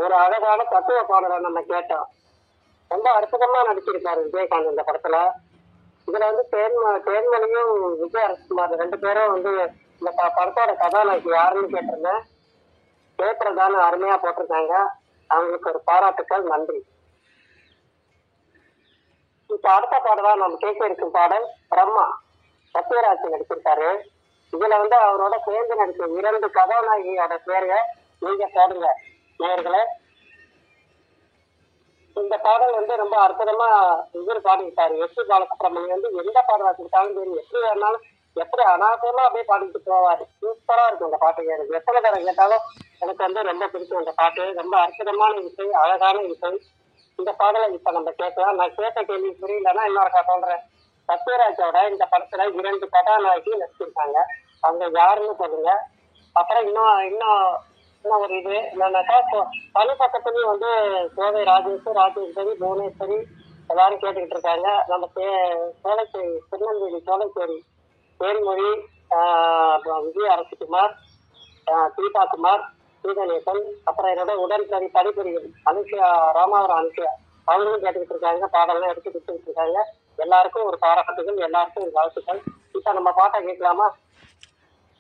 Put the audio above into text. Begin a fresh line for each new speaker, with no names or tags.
ஒரு அழகான தத்துவ பாடலை நம்ம கேட்டோம் ரொம்ப அற்புதமா நடிச்சிருக்காரு விஜயகாந்த் இந்த படத்துல இதுல வந்து தேன்ம தேன்மொழியும் விஜய் அரசுகுமார் ரெண்டு பேரும் வந்து இந்த ப- படத்தோட கதாநாயகி யாருன்னு கேட்டிருந்தேன் கேட்கறதான அருமையா போட்டிருக்காங்க அவங்களுக்கு ஒரு பாராட்டுக்கள் நன்றி இப்ப அடுத்த பாடலா நம்ம கேட்க இருக்கும் பாடல் பிரம்மா சத்யராஜ் நடிச்சிருக்காரு இதுல வந்து அவரோட சேர்ந்து நடிச்ச இரண்டு கதாநாயகியோட பேருங்க நீங்க போடுங்க நேயர்களே இந்த பாடல் வந்து ரொம்ப அற்புதமா இவர் பாடிக்கிட்டாரு எஸ் பி பாலசுப்ரமணியம் வந்து எந்த பாடல் வச்சுக்கிட்டாலும் சரி எப்படி வேணாலும் எப்படி அனாவசியமா அப்படியே பாடிட்டு போவாரு சூப்பரா இருக்கும் இந்த பாட்டு எனக்கு எத்தனை தடவை கேட்டாலும் எனக்கு வந்து ரொம்ப பிடிக்கும் இந்த பாட்டு ரொம்ப அற்புதமான இசை அழகான இசை இந்த பாடலை இப்ப நம்ம கேட்கலாம் நான் கேட்ட கேள்வி புரியலன்னா இன்னொருக்கா சொல்றேன் சத்யராஜோட இந்த படத்துல இரண்டு கதாநாயகி நடிச்சிருக்காங்க அவங்க யாருன்னு சொல்லுங்க அப்புறம் இன்னும் இன்னும் இன்னும் ஒரு இது என்னன்னாக்கா இப்போ பணி பக்கத்துலயும் வந்து கோவை ராஜேஷ் ராஜேஸ்வரி புவனேஸ்வரி எல்லாரும் கேட்டுக்கிட்டு இருக்காங்க நம்ம சே சோலைச்சேரி திருநெல்வேலி சோலைச்சேரி தேன்மொழி ஆஹ் அப்புறம் விஜய் அரசகுமார் ஆஹ் தீபா குமார் சீதநேசன் அப்புறம் என்னோட உடன்கறி பணிபுரிகள் அனுஷியா ராமாவரம் அனுஷியா அவங்களும் கேட்டுக்கிட்டு இருக்காங்க பாடலாம் எடுத்து கொடுத்துக்கிட்டு இருக்காங்க எல்லாருக்கும் ஒரு பாராட்டுகள் எல்லாருக்கும் ஒரு வாழ்த்துக்கள் இப்ப நம்ம பாட்டை கேட்கலாமா